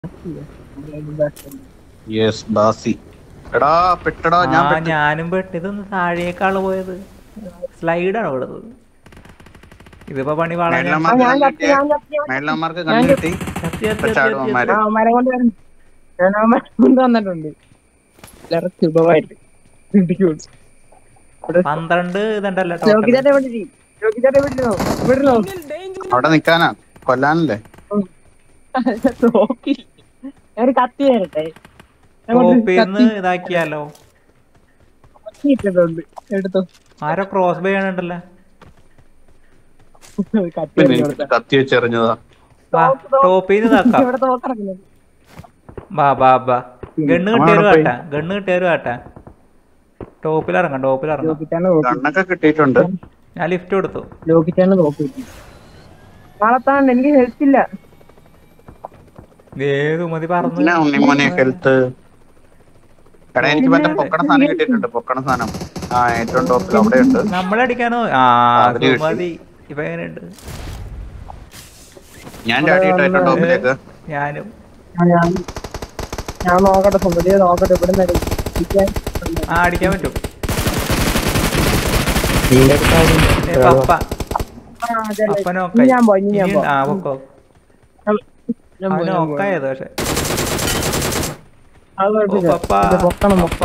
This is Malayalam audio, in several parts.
യെസ് ബാസി എടാ പെട്ടടാ ആ ഞാൻ പെട്ട്. ഞാനും പെട്ട് ഇതൊന്ന് താഴേക്കാള് പോയത് സ്ലൈഡാണ് ഇവിടുത് ഇതിപ്പോ പണി വളരെ മേളന്മാർക്ക് ഞാൻ കണ്ണ് ചത്തി, കിട്ടിയേ? ഞാൻ ചത്തി, ഞാൻ മേളന്മാർക്ക് കണ്ണ് കിട്ടി ചത്തി ചത്തി പെട്ടാടുവന്മാര് ആ മരം കൊണ്ട് വരുന്നു ഞാൻ ആ മരം കൊണ്ട് വന്നിട്ടുണ്ട് എല്ലാവരും സുഖമായിട്ട് ഇടിക്കൂടി. ഇവിടെ പന്ത്രണ്ട് ഇതുണ്ടല്ലോ രോഗിതയുടെ വിളിച്ചു രോഗിതയുടെ വിളിച്ചോ വിടലോ അവിടെ നിക്കാനാ കൊല്ലാനല്ലേ നോക്കി ഞാൻ ഒരു കത്തി തരട്ടെ ഞാൻ കൊണ്ട് ടോപ്പിന്ന് ഇതാക്കിയാലോ കത്തി ഇട്ടിട്ടുണ്ട് എടുത്തോ ആരോ ക്രോസ് ബൈ ആണുണ്ടല്ലോ കത്തി പിന്നെ എറിഞ്ഞു എനിക്ക് കൊടുത്ത. കത്തി വെച്ചെറിഞ്ഞതാ വാ ടോപ്പിന്ന് ഇതാക്കാം ഇവിടെ തോക്കിറക്കുന്നത് ബാ ബാ ബാ ഗണ്ണ് കിട്ടിയൊരു അവിടെ പോയി. കാട്ടാ ഗണ്ണ് കിട്ടിയൊരു കാട്ടാ ടോപ്പിൽ ഇറങ്ങാം ടോപ്പിൽ ഇറങ്ങാം ലോകിച്ചാണ് നോക്കി കണ്ണൊക്കെ കിട്ടിയിട്ടുണ്ട് ഞാൻ ലിഫ്റ്റ് കൊടുത്തു ലോകിച്ചാണ് നോക്കി നാളെത്താണ്ട് എനിക്ക് ഹെൽത്ത് ഇല്ല ഏത് മതി പറഞ്ഞു പിന്നെ ഉണ്ണിമോനെ ഹെൽത്ത് എടാ എനിക്ക് മറ്റേ പൊക്കണ സാധനം കിട്ടിയിട്ടുണ്ട് പൊക്കണ സാധനം ആ ഏറ്റവും ടോപ്പിൽ അവിടെ ഉണ്ട് നമ്മളടിക്കാനോ ആ അതിന് കിട്ടി. മതി ഇപ്പൊ എങ്ങനെയുണ്ട് ഞാൻ ചാടിയിട്ട് ഏറ്റവും ടോപ്പിലേക്ക് ഞാനും ഞാൻ ഞാൻ നോക്കട്ടെ സുന്ദരിയെ നോക്കട്ടെ ഇവിടെ നിന്ന് ആ അടിക്കാൻ പറ്റും നിന്റെ അടുത്ത് ആരും ഏ, പപ്പ അപ്പനൊക്കെ ഞാൻ പോയി ഇനി ഞാൻ പോയി ആ പൊക്കോ ഞാൻ പോയി, അവന് ഞാൻ പോയി. ഒക്കായത് പക്ഷെ അത് ഓ കുഴപ്പമില്ല. പപ്പ ഇത് പൊക്കണം പപ്പ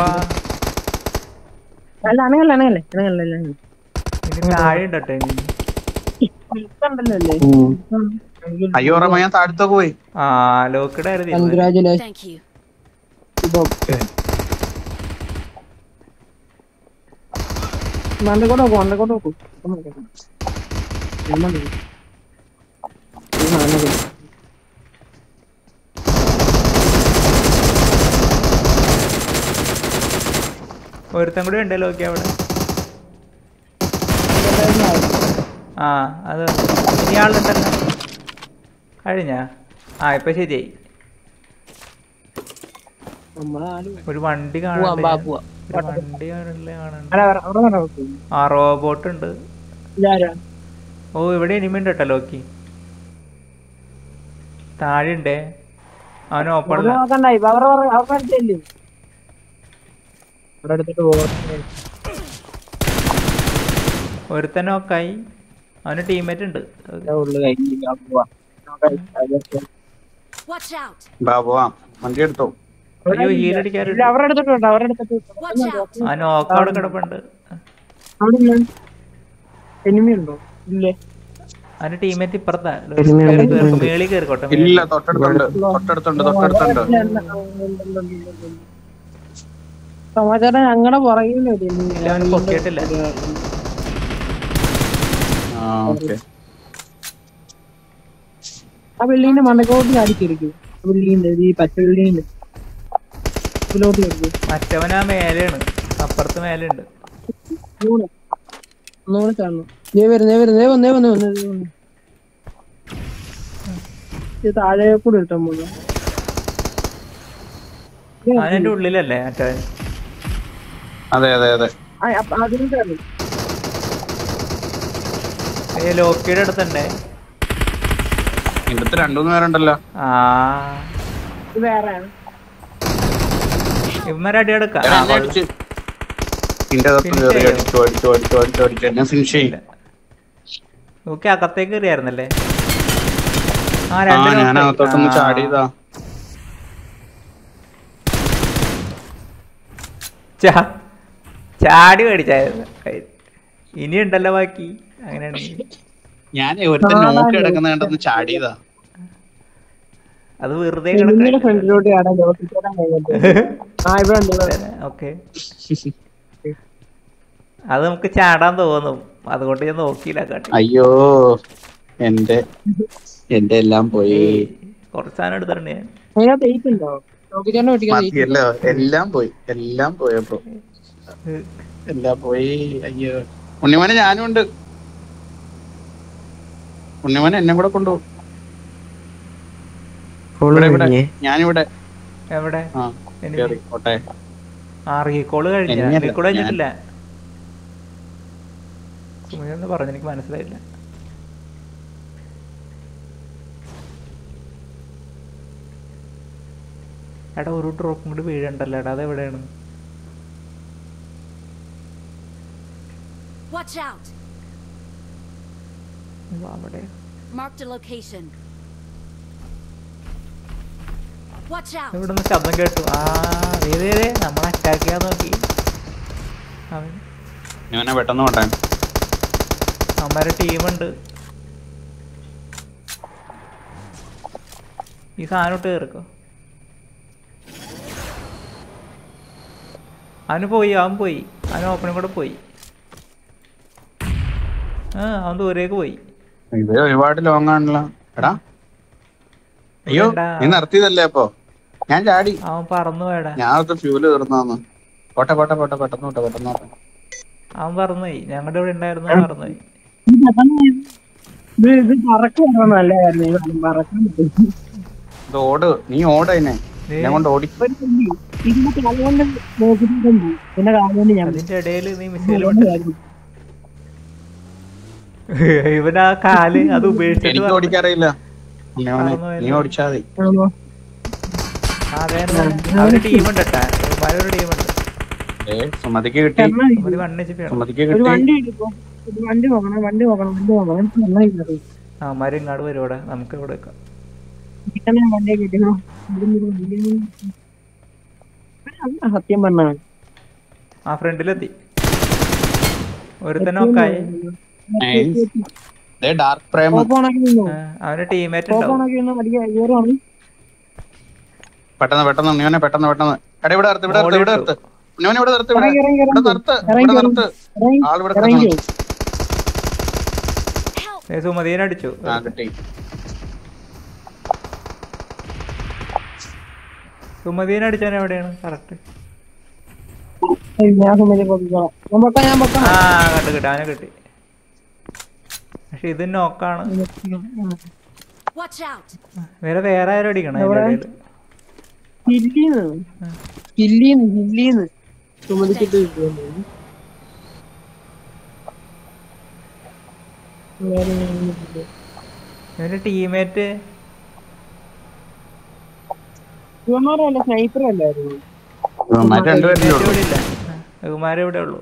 അല്ല അനങ്ങല്ല അനങ്ങല്ലേ അനങ്ങല്ല അനങ്ങല്ല ഇനി താഴെ ഉണ്ടട്ടെ ഇനി. ഉണ്ടല്ലോ അല്ലേ അയ്യോ ഓർമ്മ ഞാൻ താഴത്തൊക്കെ പോയി ആ ലോക്കിടെ ആയിരുന്നു ഇത്. Congratulation Thank you. ഇപ്പം മണ്ടക്കോട്ട് നോക്കൂ മണ്ടക്കോട്ട് നോക്കൂ ഇപ്പം നോക്കാം. ഞാൻ മണ്ടക്കോട്ട്. ഈ സാധനം കൊടുക്കും. ഒരുത്തൻ കൂടി ഉണ്ട് ലോക്കി അവിടെ ആ അത് ഇയാളുണ്ടല്ലോ കഴിഞ്ഞ ആ ഇപ്പൊ ശരിയായി നമ്മളെ ആള് ഒരു വണ്ടി പോവാം, കാണുന്നുണ്ട് ബാ, ഞാൻ. പോവാം. ഒരു വണ്ടി കാണുന്നില്ല കാണുന്നുണ്ട് അല്ല, അവിടെ- അവിടെ നടക്കൂ. ആ റോബോട്ട് ഉണ്ട് ഇതാരാ? ഓ ഇവിടെ എനിമിണ്ട് കേട്ടോ ലോക്കി താഴെ ഉണ്ടേ അവൻ ഓപ്പൺ അവിടെ നോക്കണ്ടായി ഇപ്പൊ അവരുടെ പുറകെ- അവരുടെ അടുത്തല്ലേ ഇവിടെ എടുത്തിട്ട് പോകാം ഒരുത്തൻ നോക്കായി അവന് ടീമേറ്റ് ഉണ്ട് ഉള്ളു കഴിഞ്ഞില്ല പോവാം നോക്കാം. അതൊക്കെ. Watch out! ബാ പോവാം വണ്ടി എടുത്തോ അയ്യോ ഹീൽ ഇല്ല അടിക്കാറുണ്ട് അവരുടെ അടുത്തിട്ട് വിട്ടോ, അവരുടെ അടുത്തിട്ട് വിട്ടോ. Watch out! ആ നോക്ക അവിടെ കിടപ്പുണ്ട് അവിടെ ഇല്ല. enemy ഉണ്ടോ ഇല്ലേ അവന് ടീമേറ്റ് ഇപ്പുറത്താ Enemy കേറി ഉണ്ട്. കേറി, മേളിൽ കയറിക്കോട്ടെ ഇല്ല തൊട്ടടുത്തുണ്ട് തൊട്ടടുത്തുണ്ട് തൊട്ടടുത്തുണ്ട് സമാചാരം ഞങ്ങളുടെ പുറകിൽ ഇല്ല, അവന് പൊട്ടിയിട്ടില്ല ആ ഓക്കെ ആ ബിൽഡിങ്ങിന്റെ മണ്ടക്കോട്ട് ചാടിക്കിരിക്കും ആ ബിൽഡിങ്ങിന്റെ ഈ പച്ച ബിൽഡിങ്ങിന്റെ ഇതിലോട്ട് കയറിക്കും മറ്റവൻ ആ മേലെയാണ് അപ്പുറത്ത് മേലെ ഉണ്ട് ഒന്നുകൂടെ ഒന്നുകൂടെ ചാടണം ദേ വരുന്നേ വരുന്നേ വന്നേ വന്നേ വന്നേ ദേ വന്നു ഇത് താഴെ കൂടെ ഇട്ടാൻ പോകുന്നു അവനെന്റെ ഉള്ളിലല്ലേ മറ്റവൻ അതെ അതെ അതെ അതിന് കയറി ഏ ലോക്കിയുടെ അടുത്തുണ്ടേ ഇതിന്റെ അടുത്ത് രണ്ടുമൂന്ന് പേരുണ്ടല്ലോ ആ ഇത് വേറെയാണ് ഇവന്മാരെ അടി എടുക്കാം എടാ, എന്നെ അടിച്ച് ഇതിന്റെ അകത്ത് Finish കയറി ചെയ്യോ? അടിച്ചു അടിച്ചു അടിച്ചു അടിച്ചു അടിച്ചു എന്നെ ഫിനിഷ് ചെയ്യും നോക്കി അകത്തേക്ക് കയറിയായിരുന്നല്ലേ ആ ആ രണ്ട് ഞാൻ knock ആയി. അകത്തോട്ടൊന്ന് ആ. ചാടിയതാ ചാ- ചാടി മേടിച്ചായിരുന്നു ഇനി ഉണ്ടല്ലോ ബാക്കി അങ്ങനെയാണെങ്കിൽ ഞാൻ ഒരുത്തൻ നോക്കി കിടക്കുന്ന കണ്ടൊന്ന് ചാടിയതാ അത് വെറുതെ നിങ്ങളുടെ ഫ്രണ്ടിലോട്ട് ചാടാൻ ലോട്ടിച്ചേരാൻ കഴിഞ്ഞിട്ട് ആ ഇവിടെ ഉണ്ട് ഇവിടെ. ഓക്കെ അത് നമുക്ക് ചാടാൻ തോന്നും അതുകൊണ്ട് ഞാൻ നോക്കിയില്ല കാട്ടി അയ്യോ എന്റെ എന്റെ എല്ലാം പോയി കുറച്ച് സാധനം എടുത്തിട്ടുണ്ട് ഞാൻ അതിനകത്ത് എയ്റ്റ് ഉണ്ടോ ലോക്കിച്ചേട്ടനെ വെട്ടിക്കാൻ എയ്റ്റ് മതിയല്ലോ എല്ലാം പോയി എല്ലാം പോയപ്പോ എല്ലാം പോയി അയ്യോ ഉണ്ണിമോനെ ഞാനും ഉണ്ട് ഉണ്ണിമോനെ എന്നെ കൂടെ കൊണ്ടുപോകും കോള് ഇവിടെ ഇവിടെ കഴിഞ്ഞേ ഞാനിവിടെ എവിടെ ആ Enemy. കേറി കോട്ടെ ആ റീകോള് കഴിഞ്ഞ എന്നെയല്ല, റീകോള് ഞാൻ- കഴിഞ്ഞിട്ടില്ല സുമിതെന്ന് പറഞ്ഞു എനിക്ക് മനസ്സിലായില്ല എടാ ഒരു ഡ്രോപ്പും കൂടി വീഴണ്ടല്ലോ എടാ അതെവിടെയാണ് Watch out! ഇത് അവിടെ Marked a location. Watch out! ഇവിടെ നിന്ന് ശബ്ദം കേട്ടു ആ ദേ ദേ ദേ നമ്മൾ അറ്റാക്ക് ചെയ്യാൻ നോക്കി അവൻ ഇവനെ പെട്ടെന്ന് കൊണ്ടേ അവന്മാരെ ടീമുണ്ട് ഈ സാധനം ഇട്ട് കയറിക്കോ അവന് പോയി അവൻ പോയി അവൻ ഓപ്പണിൽ കൂടെ പോയി ആ അവൻ ദൂരേക്ക് പോയി ഇത് ഒരുപാട് ലോങ് ആണല്ലോ എടാ അയ്യോ വേണ്ട. നീ നിർത്തിയതല്ലേ അപ്പൊ ഞാൻ ചാടി അവൻ പറന്നു പോയടാ ഞാൻ ഫ്യൂല് തീർന്നു പോട്ടെ പോട്ടെ പോട്ടെ പെട്ടെന്ന് പോട്ടെ പെട്ടെന്ന് പോട്ടെ അവൻ പറന്നുപോയി ഞങ്ങളുടെ ഇവിടെ ഉണ്ടായിരുന്നു അവൻ പറന്നുപോയി ഇത് ഇത് പറക്കാൻ നല്ലതായിരുന്നു ഈ സാധനം പറക്കാൻ പറ്റും. ഇത് ഓട് നീ ഓട് അതിനെ ദേ. എന്നെ കൊണ്ട് ഓടി ഒരു പുള്ളി ഇതിന്റെ കാലുകൊണ്ട് നോക്കിയിട്ടുണ്ട് പിന്നെ കാലുകൊണ്ട് ഞാൻ അതിന്റെ ഇടയിൽ നീ മിസൈൽ വിട്ട് ഇവൻ ആ കാല് അത് ഉപേക്ഷിച്ചിട്ട് എനിക്ക് പറന്നു. ഓടിക്കാറിയില്ല മോനെ, പറന്നു നീ പോയല്ലോ. ഓടിച്ചാ മതി ആ, അതെ അതെ. അവര് ടീമുണ്ട് കേട്ടാ ഒരു ടീമുണ്ട് ഏ സുമതിക്ക് കിട്ടി ഒരു വൺ എച്ച് പി ആണ് സുമതിക്ക് ഒരു കിട്ടി വണ്ടി എടുക്കും ഒരു വണ്ടി നോക്കണം വണ്ടി നോക്കണം വണ്ടി നോക്കണം എനിക്ക് നന്നായി കയറി അവന്മാര് ഇങ്ങോട്ട് വരും ഇവിടെ നമുക്ക് ഇവിടെ വെക്കാം പെട്ടെന്ന് ഞാൻ വണ്ടിയെ കിട്ടിയോ സത്യം പറഞ്ഞാണ് ആ ഫ്രണ്ടിലെത്തി ഒരുത്തന്നെ ഒക്കായി ഡാർക്ക് പ്രേമ ഓപ്പോണാക്കി നിന്നു അവന്റെ ടീമേറ്റ് ഉണ്ടാവും ഓപ്പോണാക്കി നിന്നു അടിക്കാൻ കയറുവാണ് പെട്ടെന്ന് പെട്ടെന്ന് നീവനെ പെട്ടെന്ന് പെട്ടെന്ന് എടാ ഇവിടെ നിർത്ത് ഇവിടെ നിർത്ത് ഇവിടെ നിർത്ത് നീവനെ ഇവിടെ നിർത്ത് ഇവിടെ ഇറങ്ങി ഇറങ്ങി ഇവിടെ ഇറങ്ങി നിർത്ത് ഇറങ്ങി ഇവിടെ നിർത്ത് ഇറങ്ങി ആളിവിടെ ഇറങ്ങി കിടക്കുന്നു. Help! ദേ സുമതീനെ അടിച്ചു ആ കിട്ടി സുമതീനെ അടിച്ചാൻ എവിടെയാണ് കറക്റ്റ് ഞാൻ സുമതി പൊക്കിക്കോളാം ഞാൻ പൊക്കാം ഞാൻ പൊക്കാം ആ കണ്ടു കിട്ടി അവനെ കിട്ടി പക്ഷെ ഇത് നോക്കാണ് Watch out! വേറെ വേറെ ആരും അടിക്കണം അതിന്റെ ഇടയിൽ ഹില്ലീന്ന് ഹില്ലീന്ന് ഹില്ലീന്ന് സുമതിക്കിട്ട് കിട്ടുന്നു ഇവന്റെ ടീമേറ്റ് ഇവന്മാരല്ല സ്നൈപ്പർ അല്ലായിരുന്നു മറ്റേ രണ്ടുപേരുടെ ഉള്ളൂ ഇവിടെ ഇല്ല ബഹുമാരം ഇവിടെ ഉള്ളൂ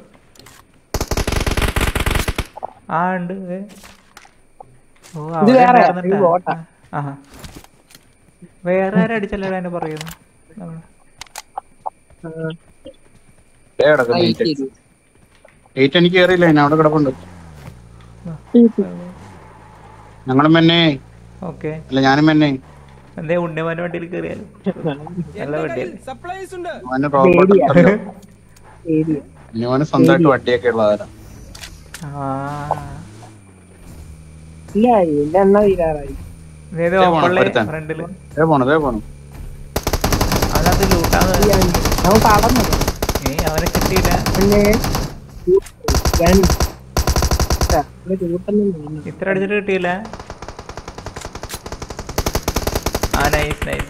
ആ ഉണ്ട് ദേ. ഓ ഇത് അവിടെ വേറെ, ഉണ്ടായിരുന്നിട്ടാ. ഇത് ബോട്ടാ. ആ, ആഹാ. വേറെ ആരും അടിച്ചല്ലോ അതിനെ പറയുന്നു നമ്മള്. ദേ കിടക്കുന്നു എയ്റ്റ്. എയ്റ്റ് എനിക്ക് കയറിയില്ല ഞാൻ അവിടെ കിടപ്പുണ്ട് ഞങ്ങളും മെന്നെ ഓക്കെ അല്ല ഞാനും മെന്നെ എന്തേ ഉണ്ണിമാന്റെ വണ്ടിയിൽ കയറിയാലും നല്ല വണ്ടിയല്ലേ അവന് റോബോട്ട് ഉണ്ടല്ലോ ശരി അവന് സ്വന്തമായിട്ട് വണ്ടിയൊക്കെ ഉള്ളതാരാ ആ ഇല്ല എന്റെ എണ്ണ തീരാറായി ഇതേത് ദേ പോണം, ഓപ്പണിലെ ഒരുത്തൻ. ഫ്രണ്ടില് ദേ പോണു ദേ പോണു അവനകത്ത് ലൂട്ടാന്ന് അവൻ കടന്നു ഏ അവനെ കിട്ടിയില്ല പിന്നെ ഞാൻ ഇവിടെ കൂട്ടൊന്നും തോന്നുന്നു ഇത്ര അടിച്ചിട്ട് കിട്ടിയില്ല ആ നൈസ് നൈസ്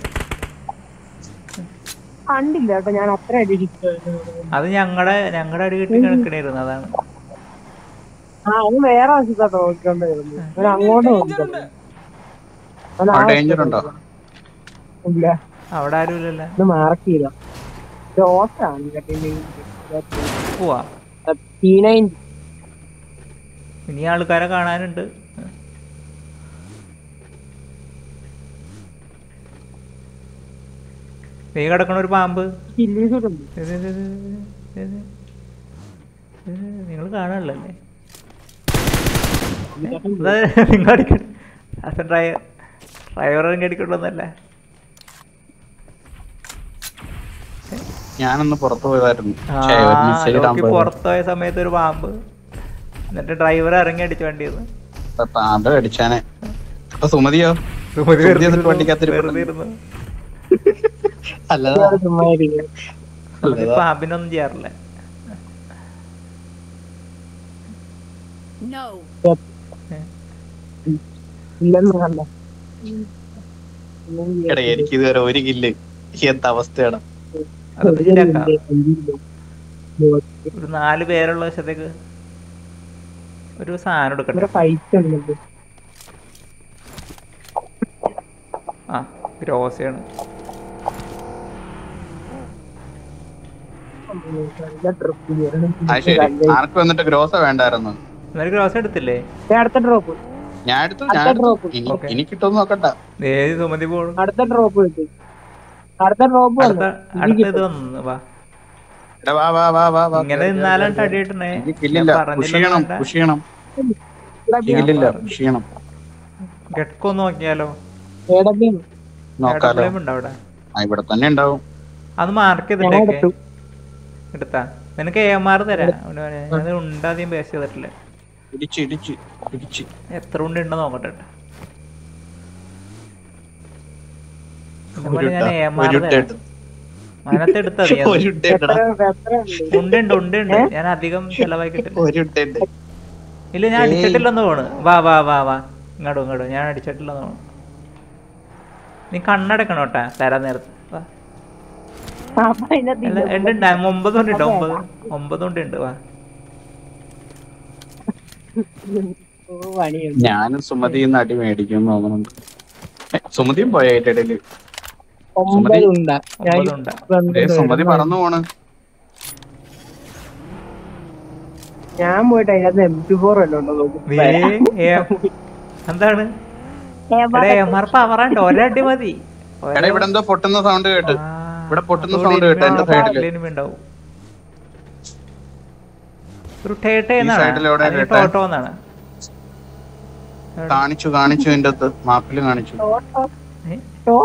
കണ്ടില്ല കേട്ടോ ഞാൻ അത്ര അടിച്ചിട്ട് അത് ഞങ്ങളുടെ ഞങ്ങളുടെ അടി കിട്ടി കിടക്കണായിരുന്നു അതാണ് ആ അവൻ വേറെ വശത്താട്ടോ നോക്കിക്കൊണ്ട് വരുന്നത് അവൻ അങ്ങോട്ട് നോക്കിക്കൊണ്ട് അവൻ ആ ആ ഡേഞ്ചർ ഉണ്ടോ ഇല്ല അവിടെ ആരും ഇല്ലല്ലോ ഇത് മാർക്ക് ചെയ്ത ഓട്ടാണ് കേട്ടോ പോവാ ടി നയൻ ഇനി ആൾക്കാരെ കാണാനുണ്ട് നീ കിടക്കണ ഒരു പാമ്പ് ചില്ലീസുണ്ട് നിങ്ങൾ കാണാനല്ലേ നിങ്ങൾ അടിക്കണ അസൻ ഡ്രൈവർ ഡ്രൈവർ അടിക്കണ്ടോന്നല്ല ഞാനൊന്ന് പുറത്തു പോയതായിരുന്നു ആ ഛേ, ഒരു missile ഇടാൻ ലോക്കി പോയതാ. പുറത്തു പോയ സമയത്ത് ഒരു പാമ്പ് എന്നിട്ട് ഡ്രൈവർ ഇറങ്ങി അടിച്ചു വണ്ടിയത് അപ്പൊ പാമ്പ് കടിച്ചാനെ അപ്പൊ സുമതിയോ സുമതി എന്നിട്ട് വണ്ടിക്കകത്ത് വെറുതെ ഇരിപ്പുണ്ട്. ഇരുന്നു അല്ലതാ സുമതി അല്ലതാ. പാമ്പിനൊന്നും ചെയ്യാറില്ല No! ഇല്ലെന്ന് കണ്ട എടാ എനിക്ക് ഇതുവരെ ഒരു കില്ല് എന്താ അവസ്ഥയാണ് അത് ശരിയാക്കാം ഒരു നാല് പേരുള്ള വശത്തേക്ക് ഒരു സാധനം എടുക്കട്ടെ ഇവിടെ ഫൈറ്റ് ഉണ്ട് ആ ഗ്രോസയാണ് അത് ശരി ആർക്ക് വന്നിട്ട് ഗ്രോസ വേണ്ടായിരുന്നു ഇന്നലെ ഗ്രോസ് എടുത്തില്ലേ അടുത്ത ഡ്രോപ്പ് ഞാൻ എടുത്തു ഞാൻ അടുത്ത എടുത്തു drop. ഇനി Okay. ഇനി കിട്ടുമെന്ന് നോക്കട്ടെ ഏത് സുമതി പോളും അടുത്ത ഡ്രോപ്പ് കിട്ടി അടുത്ത ഡ്രോപ്പ് അടുത്ത അടുത്ത ഇത് വന്നു വാ എടാ, വാ വാ വാ വാ വാ ഇങ്ങനെ നിന്നാലും അടി കിട്ടണേ എനിക്ക് കില്ലില്ല പുഷ് ചെയ്യണം പുഷ് ചെയ്യണം കില്ലില്ല പുഷ് ചെയ്യണം ഗെട്കോ നോക്കിയാലോ നോക്കാലോ ഉണ്ട് അവിടെ ആ ഇവിടെ തന്നെ ഉണ്ടാവും അത് മാർക്ക് ഞാൻ ചെയ്തിട്ടേക്ക് എടുത്തു എടുത്താ നിനക്ക് എ എം ആർ തരാം അവന് മോനെ. ഞാൻ ഉണ്ടാദ്യം പേസ് ചെയ്തിട്ടില്ല ഇടിച്ച് ഇടിച്ച് ഇടിച്ച് എത്ര ഉണ്ട് ഉണ്ടോ നോക്കട്ടെ ട്ടോ. എന്റെ ഒരു മോനെ ഞാൻ എ എം ആർ ഒരു തരാം ഇട്ട് അതിനകത്ത് എടുത്താ നീ അത്. ഒരു ഇട്ട് ഇടടാ. എത്ര ഉണ്ട് ഉണ്ട് ഉണ്ട് ഉണ്ട് ഉണ്ട് ഞാൻ അധികം ചെലവാക്കിട്ടില്ല ഒരു ഇട്ട് ഇട്ട്. ഇല്ല ഞാൻ അടിച്ചിട്ടില്ലെന്ന് തോണ് വാ വാ വാ വാ ഇങ്ങോട്ടോ ഇങ്ങോട്ടോ ഞാൻ അടിച്ചിട്ടില്ലെന്ന് തോണ് നീ കണ്ണടക്കണം കേട്ടാ തരാൻ നേരത്ത് വാ അപ്പൊ അതിനകത്ത് അല്ല ഉണ്ട് ഉണ്ട് ഒമ്പത് ഉണ്ട് കേട്ടോ ഒമ്പത് ഒമ്പത് ഉണ്ട് ഉണ്ട് വാ ഓ, പണിയുണ്ട് ഞാനും സുമതിന്ന് അടി മേടിക്കും എന്ന് തോന്നുന്നുണ്ട് ഏ, സുമതിയും പോയ അതിന്റെ ഇടയില് ഒമ്പത് ഉണ്ടാ ഞാൻ ഒമ്പത് ഉണ്ട് ഏ, സുമതി പറന്നു പോണ് ഞാൻ പോയിട്ട് അതിനകത്ത് എം ടു ഫോർ വല്ലതും ഉണ്ടോ നോക്കും വേ ഏ- എന്താണ് എടാ എം ആർ പവറുണ്ട് ഒരടി മതി എടാ ഇവിടെ എന്തോ പൊട്ടുന്ന സൗണ്ട് കേട്ട് ആ, ഇവിടെ പൊട്ടുന്ന അതോടെ sound കേട്ടോ എന്റെ ഇനിമി side ല്. ഉണ്ടാവും, ഇനിമി ഉണ്ടാവും. ഒരു ടേട്ടേ ഈ side ല് എവിടെയാ ടേട്ട? ടോട്ടോ എന്നാണ് കാണിച്ചു കാണിച്ചു എന്റെ അടുത്ത് മാപ്പില് കാണിച്ചു ഏ?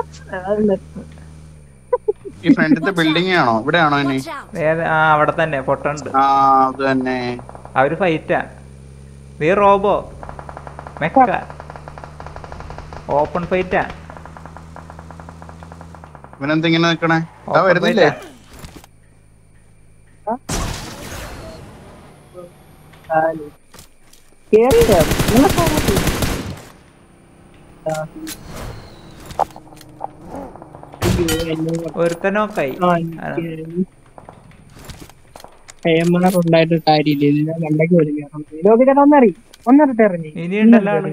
ഈ ഫ്രണ്ടിലത്തെ ബിൽഡിംഗ് ആണോ ഇവിടെ ആണോ ഇനി Watch out! ഏത്? ആ അവിടെ തന്നെ പൊട്ടുണ്ട് ആ അത് തന്നെ അവര് ഫൈറ്റാ നീ റോബോ മെക്ക ഓപ്പൺ ഫൈറ്റാ ഇവനെന്താ ഇങ്ങനെ നിക്കണേ ആ ഓപ്പൺ വരുന്നില്ലേ ഫൈറ്റാ ഒരുത്തനോക്കായി ഏമാർ ഉണ്ടായിട്ട് കാര്യമില്ല ഇതിനെ മണ്ടയ്ക്ക് ഒരു കയറണം ലോകിതേട്ടാ ഒന്നറി ഒന്നറിട്ട് ഇറങ്ങി ഇനിയുണ്ടല്ലോ ആള്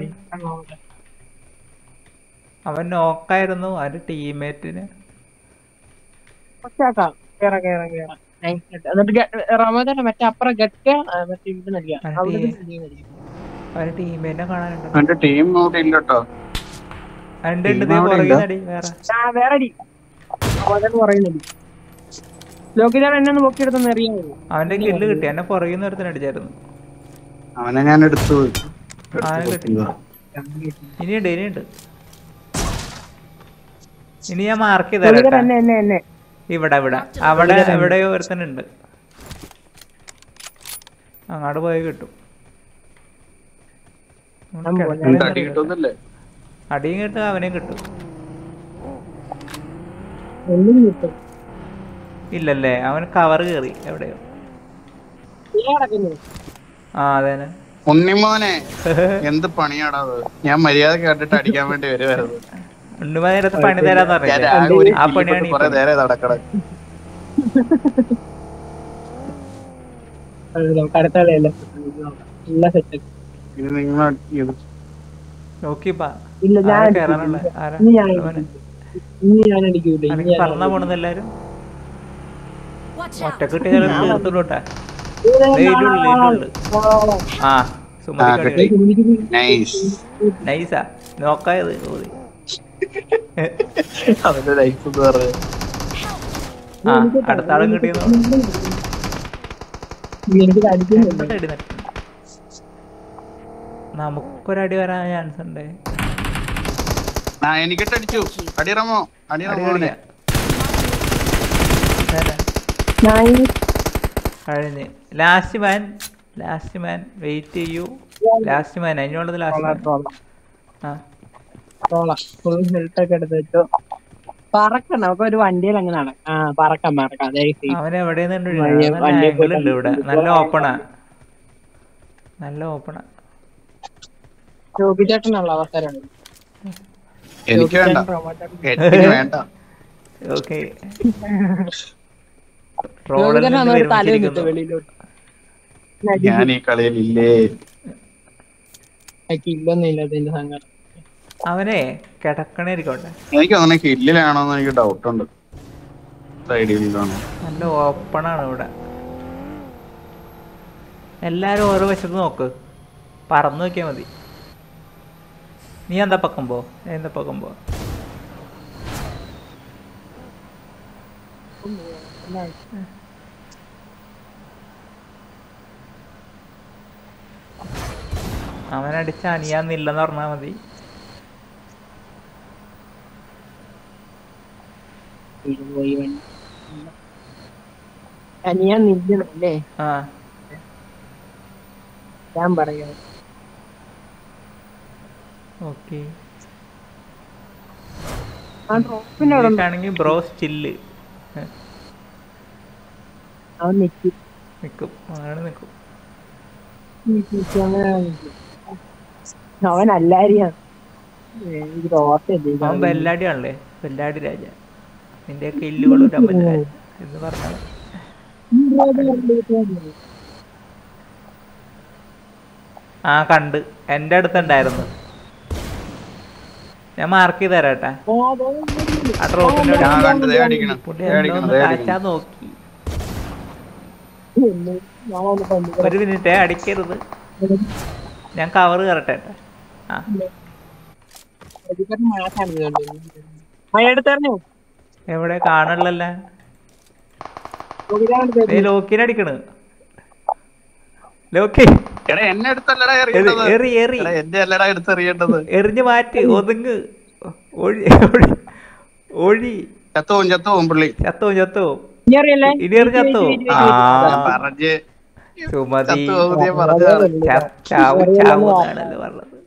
അവൻ നോക്കായിരുന്നു അവന്റെ ടീമേറ്റിന് ഒച്ചാക്കാം കേറാം കേറാം കേറാം Nice ആയിട്ട്. എന്നിട്ട് റമദാന മറ്റേ അപ്പുറം ഗട്ട് മറ്റേ ഇത് നൽകാം മറ്റേ അവിടെ ഈ- നിന്ന് നൽകാം. അവന്റെ ടീമേറ്റിനെ കാണാനുണ്ട് എന്റെ ടീം അവിടെ ഇല്ല കേട്ടോ ഉണ്ട് ഉണ്ട് ടീം ദേ അവിടെ പുറകിൽ ഇല്ല. നടി വേറെ ആ വേറെ അടി റമദാൻ പറയുന്നത് ലോകിതേട്ടൻ എന്നെ ഒന്ന് പൊക്കിയെടുത്തൊന്ന് എറിയാൻ അവന്റെ കില്ല് കിട്ടി എന്നെ പുറകിൽ നിന്ന് ഒരുത്തൻ അടിച്ചായിരുന്നു അവനെ ഞാൻ എടുത്തു അവനെ കിട്ടി ഇനിയുണ്ട് ഇനിയുണ്ട് ഇനി ഞാൻ മാർക്ക് ചെയ്ത് ലോകിതേട്ടൻ തരാം എന്നെ എന്നെ എന്നെ ഇവിടെ ഇവിടെ അവിടെ എവിടെയോ ഒരുത്തനുണ്ട് അങ്ങോട്ട് പോയി കിട്ടും ഞാൻ പോയി. എന്നിട്ട് അടി കിട്ടുന്നില്ലേ അടിയും കിട്ടും അവനെയും കിട്ടും ഒന്നും കിട്ടും ഇല്ലല്ലേ അവൻ കവർ കയറി എവിടെയോ നീ കിടക്കുന്നു ആ അതന്നെ ഉണ്ണിമോനെ എന്ത് പണിയാടാ അത് ഞാൻ മര്യാദ കേട്ടിട്ട് അടിക്കാൻ വേണ്ടി വരുവായിരുന്നു ഉണ്ണുമ നേരത്തെ പണി തരാന്ന് ഞാൻ പറഞ്ഞില്ലേ ആകെ ഒരു ആ കില്ല് പണിയാണ് കൊണ്ട് ഈ കുറെ പണി. നേരെ നടക്കണേ അത് നമുക്ക് അടുത്ത കളിയല്ലേ എല്ലാ സെറ്റ് ഇത് നിങ്ങൾ ഇത് നോക്കിപ്പാ ഇല്ല ഞാൻ ആരാ അടിക്കൂല. കേറാനുള്ള ആരാ ഇനി ഞാൻ അവന്. ഇനി ഞാൻ അടിക്കൂല ഇനി അനക്ക് ഞാൻ പറഞ്ഞ പോണെന്ന് എല്ലാരും Watch out! ഒറ്റ കിട്ടി തീർത്തോട്ടാ അടിക്കൂല. ഇതിലുള്ളിൽ ആ ആ, സുമതി കിട്ടി. നൈസ് നൈസാ നോക്കായത് ഓതി അവന്റെ ലൈഫ് എന്ന് പറഞ്ഞത് ആ അടുത്ത ആളും കിട്ടിയെന്ന് എനിക്ക് അടിക്കുന്നില്ല എന്നിട്ട് അടി നട്ടു. നമുക്കൊരടി വരാൻ ചാൻസ് ഉണ്ട് ആ എനിക്കിട്ട് അടിച്ചു അടിറമോ അടി അടിറമോനെ കളിക്കാം. ഇതല്ലേ? ഞാൻ കഴിഞ്ഞ് last man last man wait ചെയ്യൂ ലാസ്റ്റ് മാൻ അതിനുള്ളത് ലാസ്റ്റ് മാൻ ആ ഫുൾ ഹെൽത്ത് ഒക്കെ എടുത്ത് വെച്ചു പറക്കണം നമുക്ക് ഒരു വണ്ടിയിൽ അങ്ങ് നടക്കാം ആ പറക്കാം പറക്കാം അതെ അവൻ എവിടെ വഴിയെ വണ്ടിയെ ആംഗിൾ ഉണ്ട് പോയിട്ട് ഇവിടെ നല്ല ഓപ്പണാ നല്ല ഓപ്പണാ ചോദിച്ചേട്ടനുള്ള അവസരമാണ് എനിക്ക് വേണ്ട ചോദിച്ചേട്ടൻ പ്രൊമോട്ടർ. എട്ടിന് വേണ്ട ഓക്കെ ചോദിച്ചേട്ടൻ അന്ന് ഒരു തല വന്നിട്ട് വെളിയിലോട്ട് ഞാൻ ഈ കളിയിൽ ഇല്ലേ ഇല്ലൊന്നുമില്ല അതിന്റെ സങ്കടം അവനെ കിടക്കണേരിക്കോട്ടെ എനിക്ക് തോന്നുന്നു ഹില്ലിലാണോന്ന് എനിക്ക് ഡൗട്ട് ഉണ്ട് സൈഡിലാണ് നല്ല ഓപ്പണാണ് ഇവിടെ എല്ലാരും ഓരോ വശത്ത് നോക്ക് പറന്നു നോക്കിയാ മതി നീ എന്താ പക്കം പോ ഞാൻ എന്താ പക്കം പോ അവനടിച്ച അനിയാന്നില്ലെന്ന് പറഞ്ഞാ മതി പോയി വണ്ടി ഞാൻ നിൽക്കണല്ലേ ആ ഞാൻ പറയാം ഓക്കെ ആ ഡ്രോപ്പിന്റെ അവിടെ ഉണ്ട്. ആണെങ്കിൽ ബ്രോ സ്റ്റില്ല് അവൻ നിൽക്കും നിക്കും അങ്ങനെ നിക്കും അവൻ അല്ലാരിയാണ് എനിക്ക് ഓർത്തില്ല അവൻ ബെല്ലാടി ആണല്ലേ ബെല്ലാടി രാജ നിന്റെ കില്ലുകളും രമ്പൻ രാജ എന്ന് പറഞ്ഞാൽ ആ കണ്ട് എൻ്റെ അടുത്തുണ്ടായിരുന്നു ഞാൻ മാർക്ക് ചെയ്ത് തരാം കേട്ടാ ആ ഡ്രോപ്പിന്റെ ഞാൻ കണ്ടു ദേ അടിക്കണം പുള്ളി ദേ എന്തോ അടിക്കണം ഒന്ന് ദേ കാച്ചാൻ അടിക്കണം നോക്കി ഒരു മിനിറ്റ് അടിക്കരുത് ഞാൻ കവർ കയറട്ടെ ഏട്ടാ ആ എടുത്തറിഞ്ഞു എവിടെ കാണുള്ളല്ലേ ലോക്കിനെ അടിക്കണ് ലോക്കി എടാ എന്നെ എടുത്തല്ലടാ എറി എറിയേണ്ടത് എറി എറി എടാ എന്റെ അല്ലടാ എടുത്തെറിയേണ്ടത് എറിഞ്ഞ് മാറ്റ് ഒതുങ്ങ് ഒഴി ഒഴി ഒഴി ചത്തുവും ചത്തുവും പുള്ളി ചത്തോ ചത്തോ ഇനി അറിയല്ലേ ഇനി എറി ചത്തോ ആ ഞാൻ പറഞ്ഞ് സുമതി ചത്തുപോകുന്നേ പറഞ്ഞതാണ് ച- ചാവും ചാവും എന്നാണല്ലോ പറഞ്ഞത്